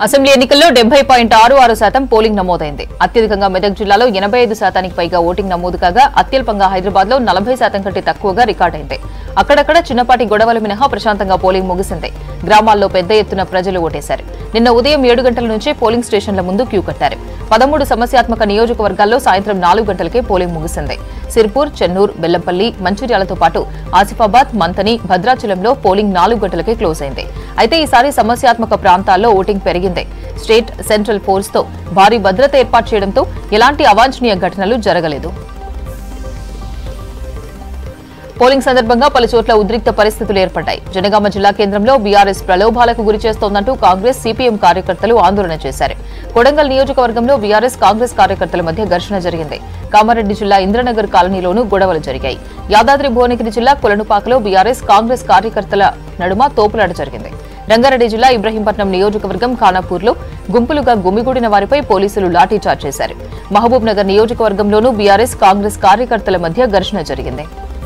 assembly ఎన్నికల్లో డెబ్బై point ఆరు ఆరు శాతం పోలింగ్ నమోదైంది అత్యధికంగా మెదక్ జిల్లాలో ఎనభై ఐదు శాతానికి పైగా ఓటింగ్ నమోదు కాగా అత్యల్పంగా హైదరాబాద్ లో నలభై శాతం కంటే తక్కువగా రికార్డైంది అక్కడక్కడ చిన్నపాటి గొడవలు మినహా ప్రశాంతంగా పోలింగ్ ముగిసింది గ్రామాల్లో పెద్ద ఎత్తున ప్రజలు ఓటేశారు నిన్న ఉదయం ఏడు గంటల నుంచే పోలింగ్ స్టేషన్ల ముందు క్యూ కట్టారు పదమూడు సమస్యాత్మక నియోజకవర్గాల్లో సాయంత్రం నాలుగు గంటలకే పోలింగ్ ముగిసింది సిర్పూర్ చెన్నూర్ బెల్లంపల్లి మంచిర్యాలతో పాటు ఆసిఫాబాద్ మంతని భద్రాచలంలో పోలింగ్ నాలుగు గంటలకే క్లోజ్ అయింది అయితే ఈసారి సమస్యాత్మక ప్రాంతాల్లో ఓటింగ్ పెరిగింది స్టేట్ సెంట్రల్ ఫోర్స్ తో భారీ భద్రత ఏర్పాటు చేయడంతో ఎలాంటి అవాంఛనీయ ఘటనలు జరగలేదు పోలింగ్ సందర్భంగా పలు చోట్ల ఉద్రిక్త పరిస్థితులు ఏర్పడ్డాయి జనగామ జిల్లా కేంద్రంలో బీఆర్ఎస్ ప్రలోభాలకు గురి చేస్తోందంటూ కాంగ్రెస్ సిపిఎం కార్యకర్తలు ఆందోళన చేశారు కొడంగల్ నియోజకవర్గంలో బీఆర్ఎస్ కాంగ్రెస్ కార్యకర్తల మధ్య ఘర్షణ జరిగింది కామారెడ్డి జిల్లా ఇంద్రనగర్ కాలనీలోనూ గొడవలు జరిగాయి యాదాద్రి భువనగిరి జిల్లా కొలనుపాకలో బీఆర్ఎస్ కాంగ్రెస్ కార్యకర్తల నడుమ తోపులాట జరిగింది రంగారెడ్డి జిల్లా ఇబ్రహీంపట్నం నియోజకవర్గం ఖానాపూర్లో గుంపులుగా గుమిగూడిన వారిపై పోలీసులు లాఠీచార్జ్ చేశారు మహబూబ్ నగర్ నియోజకవర్గంలోనూ బీఆర్ఎస్ కాంగ్రెస్ కార్యకర్తల మధ్య ఘర్షణ జరిగింది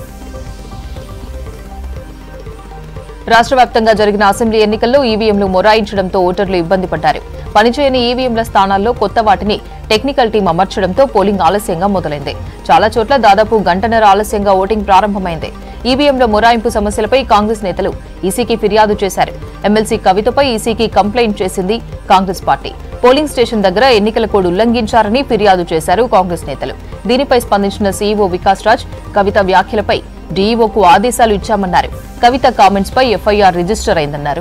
రాష్ట్ర వ్యాప్తంగా జరిగిన అసెంబ్లీ ఎన్నికల్లో ఈవీఎంలు మొరాయించడంతో ఓటర్లు ఇబ్బంది పడ్డారు పనిచేయని ఈవీఎంల స్థానాల్లో కొత్త వాటిని టెక్నికల్ టీం అమర్చడంతో పోలింగ్ ఆలస్యంగా మొదలైంది చాలా చోట్ల దాదాపు గంటన్నర ఆలస్యంగా ఓటింగ్ ప్రారంభమైంది ఈవీఎంల మొరాయింపు సమస్యలపై కాంగ్రెస్ నేతలు ఈసీకి ఫిర్యాదు చేశారు ఎమ్మెల్సీ కవితపై ఈసీకి కంప్లైంట్ చేసింది కాంగ్రెస్ పార్టీ పోలింగ్ స్టేషన్ దగ్గర ఎన్నికల కోడ్ ఉల్లంఘించారని ఫిర్యాదు చేశారు కాంగ్రెస్ నేతలు దీనిపై స్పందించిన సీఈఓ వికాస్ రాజ్ కవిత వ్యాఖ్యలపై డీఈఓకు ఆదేశాలు ఇచ్చామన్నారు కవిత కామెంట్స్ పై ఎఫ్ఐఆర్ రిజిస్టర్ అయిందన్నారు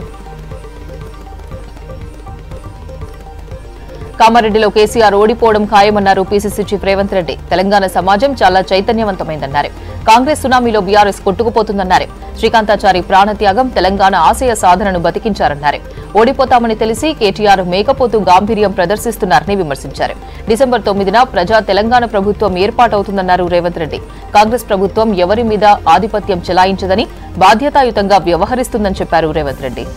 కామారెడ్డిలో కేసీఆర్ ఓడిపోవడం ఖాయమన్నారు పీసీసీ చీఫ్ రేవంత్ రెడ్డి తెలంగాణ సమాజం చాలా చైతన్యవంతమైందన్నారు కాంగ్రెస్ సునామీలో బీఆర్ఎస్ కొట్టుకుపోతుందన్నారు శ్రీకాంతాచారి ప్రాణత్యాగం తెలంగాణ ఆశయ సాధనను బతికించారన్నారు ఓడిపోతామని తెలిసి కేటీఆర్ మేకపోతూ గాంభీర్యం ప్రదర్శిస్తున్నారని విమర్శించారు డిసెంబర్ తొమ్మిదిన ప్రజా తెలంగాణ ప్రభుత్వం ఏర్పాటవుతుందన్నారు రేవంత్ రెడ్డి కాంగ్రెస్ ప్రభుత్వం ఎవరి మీద ఆధిపత్యం చెలాయించదని బాధ్యతాయుతంగా వ్యవహరిస్తుందని చెప్పారు రేవంత్ రెడ్డి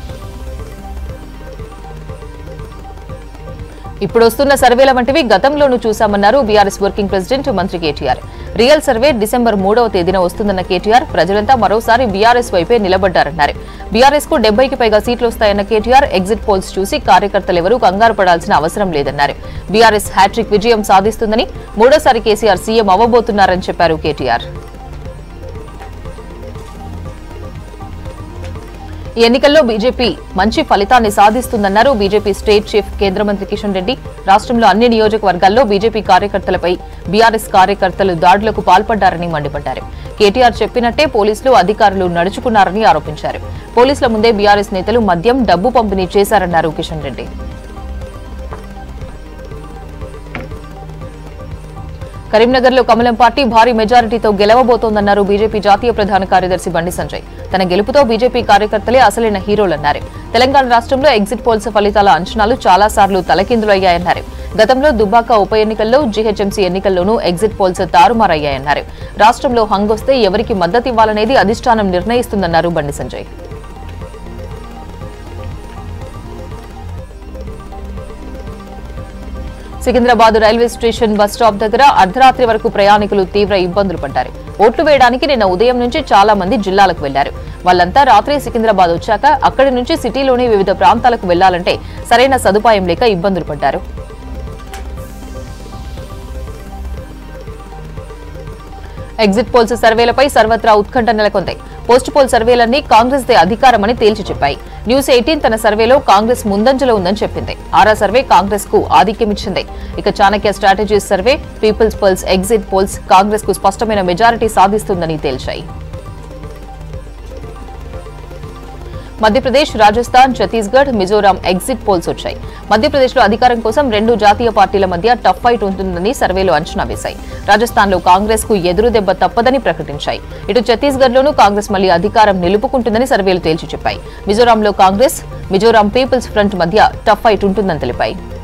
ఇప్పుడు వస్తున్న సర్వేల వంటివి గతంలోనూ చూశామన్నారు బీఆర్ఎస్ వర్కింగ్ ప్రెసిడెంట్ మంత్రి కేటీఆర్ రియల్ సర్వే డిసెంబర్ మూడవ తేదీన వస్తుందన్న కేటీఆర్ ప్రజలంతా మరోసారి బీఆర్ఎస్ వైపే నిలబడ్డారన్నారు బీఆర్ఎస్ కు డెబ్బైకి పైగా సీట్లు వస్తాయన్న కేటీఆర్ ఎగ్జిట్ పోల్స్ చూసి కార్యకర్తలెవరూ కంగారు పడాల్సిన అవసరం లేదన్నారు బీఆర్ఎస్ హ్యాట్రిక్ విజయం సాధిస్తుందని మూడోసారి కేసీఆర్ సీఎం అవ్వబోతున్నారని చెప్పారు కేటీఆర్ ఈ ఎన్నికల్లో బీజేపీ మంచి ఫలితాన్ని సాధిస్తుందన్నారు బీజేపీ స్టేట్ చీఫ్ కేంద్ర మంత్రి కిషన్ రెడ్డి రాష్ట్రంలో అన్ని నియోజకవర్గాల్లో బీజేపీ కార్యకర్తలపై బీఆర్ఎస్ కార్యకర్తలు దాడులకు పాల్పడ్డారని మండిపడ్డారు కేటీఆర్ చెప్పినట్టే పోలీసులు అధికారులు నడుచుకున్నారని ఆరోపించారు పోలీసుల ముందే బీఆర్ఎస్ నేతలు మద్యం డబ్బు పంపిణీ చేశారన్నారు కిషన్ రెడ్డి కరీంనగర్లో కమలం పార్టీ భారీ మెజారిటీతో గెలవబోతోందన్నారు బీజేపీ జాతీయ ప్రధాన కార్యదర్శి బండి సంజయ్ తన గెలుపుతో బీజేపీ కార్యకర్తలే అసలైన హీరోలన్నారు తెలంగాణ రాష్ట్రంలో ఎగ్జిట్ పోల్స్ ఫలితాల అంచనాలు చాలా సార్లు తలకిందులయ్యాయన్నారు గతంలో దుబ్బాక ఉప ఎన్నికల్లో జీహెచ్ఎంసీ ఎన్నికల్లోనూ ఎగ్జిట్ పోల్స్ తారుమారయ్యాయన్నారు రాష్ట్రంలో హంగొస్తే ఎవరికి మద్దతు ఇవ్వాలనేది అధిష్టానం నిర్ణయిస్తుందన్నారు Bandi Sanjay Secunderabad railway station bus stop దగ్గర అర్ధరాత్రి వరకు ప్రయాణికులు తీవ్ర ఇబ్బందులు పడ్డారు ఓట్లు వేయడానికి నిన్న ఉదయం నుంచి చాలా మంది జిల్లాలకు వెళ్లారు వాళ్ళంతా రాత్రి సికింద్రాబాద్ వచ్చాక అక్కడి నుంచి సిటీలోని వివిధ ప్రాంతాలకు వెళ్లాలంటే సరైన సదుపాయం లేక ఇబ్బందులు పడ్డారు ఎగ్జిట్ పోల్స్ సర్వేలపై సర్వత్రా ఉత్కంఠ నెలకొంది పోస్ట్ పోల్ సర్వేలన్నీ కాంగ్రెస్ దే అధికారమని తేల్చి చెప్పాయి న్యూస్ ఎయిటీన్ తన సర్వేలో కాంగ్రెస్ ముందంజలో ఉందని చెప్పింది ఆరా సర్వే కాంగ్రెస్ కు ఆధిక్యం ఇచ్చింది ఇక Chanakya strategies survey people's polls exit polls Congress కు స్పష్టమైన మెజారిటీ సాధిస్తుందని తేల్చాయి మధ్యప్రదేశ్ రాజస్థాన్ ఛత్తీస్గఢ్ మిజోరాం ఎగ్జిట్ పోల్స్ వచ్చాయి మధ్యప్రదేశ్లో అధికారం కోసం రెండు జాతీయ పార్టీల మధ్య టఫ్ ఫైట్ ఉంటుందని సర్వేలు అంచనా వేశాయి రాజస్థాన్లో కాంగ్రెస్ కు ఎదురు దెబ్బ తప్పదని ప్రకటించాయి ఇటు ఛత్తీస్గఢ్లోనూ కాంగ్రెస్ మళ్లీ అధికారం నిలుపుకుంటుందని సర్వేలు తేల్చి చెప్పాయి మిజోరాంలో కాంగ్రెస్ మిజోరాం పీపుల్స్ ఫ్రంట్ మధ్య టఫ్ ఫైట్ ఉంటుందని తెలిపాయి